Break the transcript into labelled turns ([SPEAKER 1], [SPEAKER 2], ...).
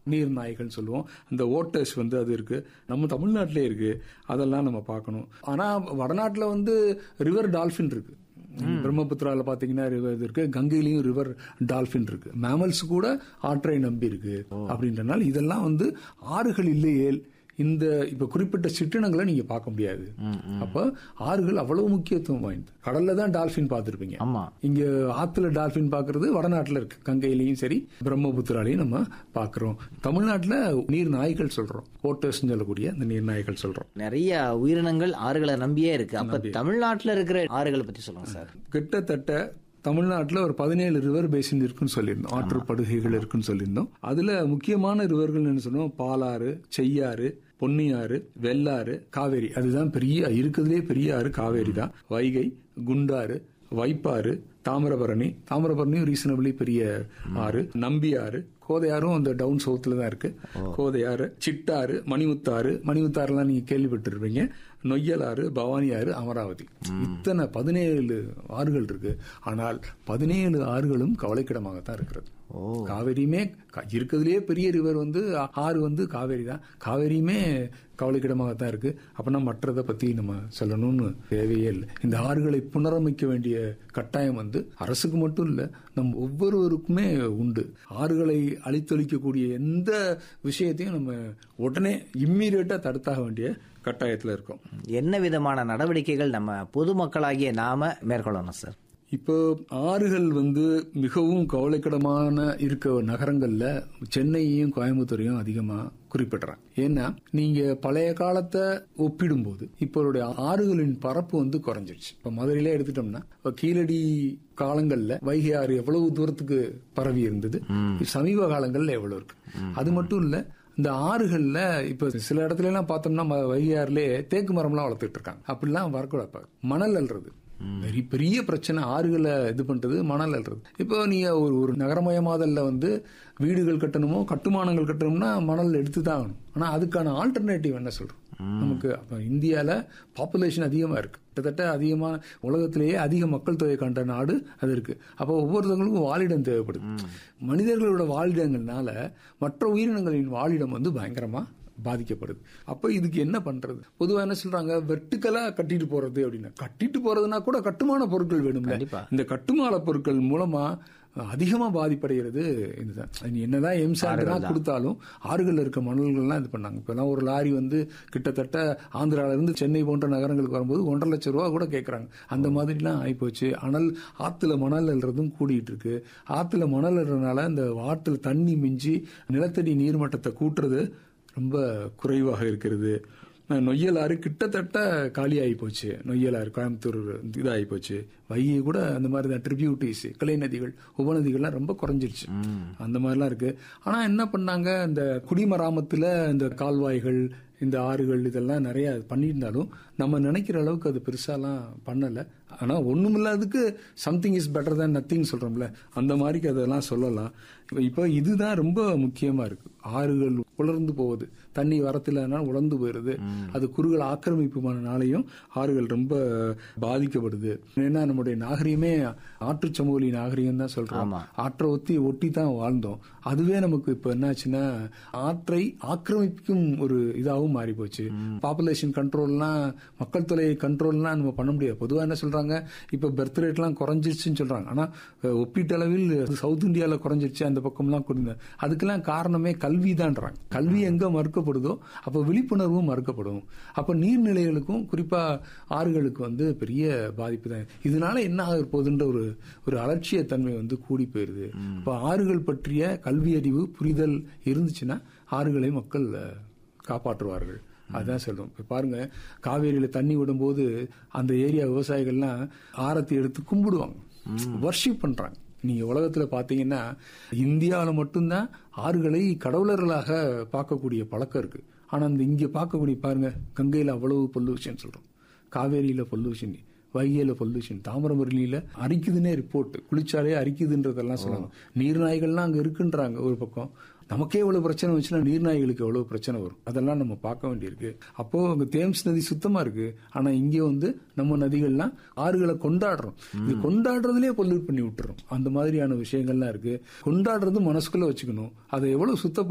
[SPEAKER 1] நீர் நாய்கள் சொல்லுவோம் அந்த ஓட்டர்ஸ் வந்து அது இருக்கு நம்ம தமிழ்நாட்டிலே இருக்கு அதெல்லாம் நம்ம பார்க்கணும் ஆனா வடநாட்டுல வந்து ரிவர் டால்பின் இருக்கு பிரம்மபுத்திரால பாத்தீங்கன்னா ரிவர் இது இருக்கு கங்கையிலயும் ரிவர் டால்பின் இருக்கு மேமல்ஸ் கூட ஆற்றை நம்பி இருக்கு அப்படின்றனால இதெல்லாம் வந்து ஆறுகள் இல்லையேல் இந்த இப்ப குறிப்பிட்ட சிற்றினங்களை நீங்க பார்க்க முடியாது அப்ப ஆறுகள் அவ்வளவு முக்கியத்துவம் வாய்ந்தது கடல்ல தான் டால்பின் பார்த்திருப்பீங்க
[SPEAKER 2] ஆமா
[SPEAKER 1] இங்க ஆத்துல டால்பின் பாக்குறது வடநாட்டுல இருக்கு கங்கையிலயும் சரி பிரம்மபுத்திராலையும் நம்ம பாக்குறோம் தமிழ்நாட்டுல நீர் நாய்கள் சொல்றோம் ஓட்டர்ஸ் சொல்லக்கூடிய அந்த நீர் நாய்கள் சொல்றோம்
[SPEAKER 2] நிறைய உயிரினங்கள் ஆறுகளை நம்பியே இருக்கு அப்ப தமிழ்நாட்டுல இருக்கிற ஆறுகளை பத்தி சொல்லுங்க சார்
[SPEAKER 1] கிட்டத்தட்ட தமிழ்நாட்டில் ஒரு பதினேழு ரிவர் பேசின் இருக்குன்னு சொல்லியிருந்தோம் ஆற்று படுகைகள் இருக்குன்னு சொல்லியிருந்தோம் அதுல முக்கியமான ரிவர்கள் என்ன சொன்னோம் பாலாறு செய்யாறு பொன்னியாறு வெள்ளாறு காவேரி அதுதான் பெரிய இருக்கிறதுலே பெரிய ஆறு காவேரி தான் வைகை குண்டாறு வைப்பாறு தாமிரபரணி தாமிரபரணியும் ரீசனபிளி பெரிய ஆறு நம்பியாறு கோதையாறும் அந்த டவுன் சவுத்துல தான் இருக்கு கோதையாறு சிட்டாறு மணிமுத்தாறு மணிமுத்தாறுலாம் நீங்க கேள்விப்பட்டிருப்பீங்க நொய்யலாறு பவானி ஆறு அமராவதி இத்தனை பதினேழு ஆறுகள் இருக்கு ஆனால் பதினேழு ஆறுகளும் கவலைக்கிடமாகத்தான் இருக்கிறது காவேரியுமே க- இருக்கிறதுலயே பெரிய ரிவர் வந்து ஆ- ஆறு வந்து காவேரி தான் காவேரியுமே கவலைக்கிடமாகத்தான் இருக்கு அப்படின்னா மற்றதை பத்தி நம்ம சொல்லணும்னு தேவையே இல்லை இந்த ஆறுகளை புனரமைக்க வேண்டிய கட்டாயம் வந்து அரசுக்கு மட்டும் இல்ல நம் ஒவ்வொருவருக்குமே உண்டு ஆறுகளை அழித்தொழிக்கக்கூடிய எந்த விஷயத்தையும் நம்ம உடனே இம்மீடியட்டா தடுத்தாக வேண்டிய கட்டாயத்துல இருக்கோம்
[SPEAKER 2] என்ன விதமான நடவடிக்கைகள் நம்ம பொதுமக்களாகிய நாம மேற்கொள்ளணும் சார்
[SPEAKER 1] இப்போ ஆறுகள் வந்து மிகவும் கவலைக்கிடமான இருக்க நகரங்கள்ல சென்னையையும் கோயம்புத்தூரையும் அதிகமா குறிப்பிடுறாங்க ஏன்னா நீங்க பழைய காலத்தை ஒப்பிடும்போது இப்போடைய ஆறுகளின் பரப்பு வந்து குறைஞ்சிருச்சு இப்ப மதுரையில எடுத்துட்டோம்னா இப்ப கீழடி காலங்கள்ல வைகை ஆறு எவ்வளவு தூரத்துக்கு பரவி இருந்தது சமீப காலங்கள்ல எவ்வளவு இருக்கு அது மட்டும் இல்ல இந்த ஆறுகள்ல இப்ப சில இடத்துல எல்லாம் பார்த்தோம்னா ம- வைகை ஆறுல தேக்கு மரம்லாம் வளர்த்துட்டு இருக்காங்க அப்படிலாம் வரக்கூடாது மணல் அல்றது பெரிய பெரிய பிரச்சனை ஆறுகளை இது பண்றது மணல் அல்றது இப்போ நீங்க ஒரு ஒரு நகரமயமாதல்ல வந்து வீடுகள் கட்டணுமோ கட்டுமானங்கள் கட்டணும்னா மணல் எடுத்து தான் ஆகணும் ஆனா அதுக்கான ஆல்டர்னேட்டிவ் என்ன சொல்றோம் நமக்கு அப்ப இந்தியால பாப்புலேஷன் அதிகமா இருக்கு கிட்டத்தட்ட அதிகமான உலகத்திலேயே அதிக மக்கள் தொகை கண்ட நாடு அது இருக்கு அப்போ ஒவ்வொருத்தவங்களுக்கும் வாழிடம் தேவைப்படுது மனிதர்களோட வாழிடங்கள்னால மற்ற உயிரினங்களின் வாழிடம் வந்து பயங்கரமா பாதிக்கப்படுது அப்ப இதுக்கு என்ன பண்றது பொதுவா என்ன சொல்றாங்க வெர்டிக்கலா கட்டிட்டு போறது அப்படின்னா கட்டிட்டு போறதுனா கூட கட்டுமான பொருட்கள் வேணும்ல
[SPEAKER 2] கண்டிப்பா.
[SPEAKER 1] இந்த கட்டுமான பொருட்கள் மூலமா அதிகமா பாதிப்படைகிறது இதுதான் நீ என்னதான் எம்சாண்ட் கொடுத்தாலும் ஆறுகள்ல இருக்க மணல்கள்லாம் இது பண்ணாங்க இப்பெல்லாம் ஒரு லாரி வந்து கிட்டத்தட்ட ஆந்திரால இருந்து சென்னை போன்ற நகரங்களுக்கு வரும்போது ஒன்றரை லட்சம் ரூபா கூட கேட்கறாங்க அந்த மாதிரிலாம் ஆயிப்போச்சு அனல் ஆத்துல மணல் அல்றதும் கூடிட்டு இருக்கு ஆத்துல மணல் அல்றதுனால இந்த ஆத்துல தண்ணி மிஞ்சி நிலத்தடி நீர்மட்டத்தை கூட்டுறது ரொம்ப குறைவாக இருக்கிறது நொய்யலாறு கிட்டத்தட்ட காலியாகி போச்சு நொய்யலாறு கோயம்புத்தூர் இதாகி போச்சு வைகை கூட அந்த மாதிரி தான் ட்ரிபியூட்டிஸ் கிளை நதிகள் உபநதிகள்லாம் ரொம்ப குறைஞ்சிருச்சு அந்த மாதிரிலாம் இருக்கு ஆனா என்ன பண்ணாங்க இந்த குடிமராமத்துல இந்த கால்வாய்கள் இந்த ஆறுகள் இதெல்லாம் நிறைய பண்ணியிருந்தாலும் நம்ம நினைக்கிற அளவுக்கு அது பெருசாலாம் பண்ணல ஆனா ஒண்ணுமில்லாததுக்கு something is better than nothing சொல்றோம்ல அந்த மாதிரி அதெல்லாம் சொல்லலாம் இப்ப- இப்போ இதுதான் ரொம்ப முக்கியமா இருக்கு ஆறுகள் உலர்ந்து போகுது தண்ணி வரத்தில்லைன்னா உலர்ந்து போயிருது அது குறுகள் ஆக்கிரமிப்புமானாலையும் ஆறுகள் ரொம்ப பாதிக்கப்படுது ஏன்னா நம்முடைய நாகரிகமே ஆற்று சமூகலி நாகரிகம் தான் சொல்றோம்
[SPEAKER 2] ஆமா.
[SPEAKER 1] ஆற்றை ஒத்தி ஒட்டி தான் வாழ்ந்தோம் அதுவே நமக்கு இப்ப என்னாச்சுன்னா ஆற்றை ஆக்கிரமிக்கும் ஒரு இதாகவும் மாறி போச்சு பாப்புலேஷன் கண்ட்ரோல்லாம் மக்கள் தொகை கண்ட்ரோல்லாம் நம்ம பண்ண முடியாது பொதுவா என்ன சொல்றாங்க இப்ப பெர்த் ரேட்லாம் குறைஞ்சிருச்சுன்னு சொல்றாங்க ஆனா அஹ், ஒப்பீட்டளவில் சவுத் இந்தியால குறைஞ்சிருச்சு அந்த பக்கம்லாம் கொடுங்க அதுக்கெல்லாம் காரணமே கல்வி தான்றாங்க கல்வி எங்க மறுக்கப்படுதோ அப்ப விழிப்புணர்வும் மறுக்கப்படும் அப்ப நீர்நிலைகளுக்கும் குறிப்பா ஆறுகளுக்கு வந்து பெரிய பாதிப்பு தான் இதனால என்ன ஆக போகுதுன்ற ஒரு ஒரு அலட்சியத்தன்மை வந்து கூடி போயிருது இப்ப ஆறுகள் பற்றிய கல்வி அறிவு புரிதல் இருந்துச்சுன்னா ஆறுகளை மக்கள் அஹ், காப்பாற்றுவார்கள் அதான் சொல்றோம் இப்ப பாருங்க காவேரியில தண்ணி விடும்போது அந்த ஏரியா விவசாயிகள்லாம் ஆரத்தி எடுத்து கும்பிடுவாங்க வர்ஷிப் பண்றாங்க நீங்க உலகத்துல பாத்தீங்கன்னா இந்தியாவில மட்டும்தான் ஆறுகளை கடவுளர்களாக பார்க்கக்கூடிய பழக்கம் இருக்கு ஆனா இந்த இங்க பார்க்கக்கூடிய பாருங்க கங்கையில அவ்வளவு பொல்யூஷன் சொல்றோம் காவேரியில பொல்யூஷன் வைகையில பொல்யூஷன் தாமிரபரணியில அரிக்குதுன்னே ரிப்போர்ட் குளிச்சாலே அரிக்குதுன்றதெல்லாம் சொல்றாங்க நீர்நாய்கள்லாம் அங்க இருக்குன்றாங்க ஒரு பக்கம் நமக்கே எவ்வளவு பிரச்சனை வந்துச்சுன்னா நீர்நாய்களுக்கு எவ்வளவு பிரச்சனை வரும் அதெல்லாம் நம்ம பார்க்க வேண்டியிருக்கு அப்போ அங்க தேம்ஸ் நதி சுத்தமா இருக்கு ஆனா இங்க வந்து நம்ம நதிகள்லாம் ஆறுகளை கொண்டாடுறோம் இது கொண்டாடுறதுலயே பொல்யூட் பண்ணி விட்டுறோம் அந்த மாதிரியான விஷயங்கள்லாம் இருக்கு கொண்டாடுறது மனசுக்குள்ள வச்சுக்கணும் அதை எவ்வளவு சுத்த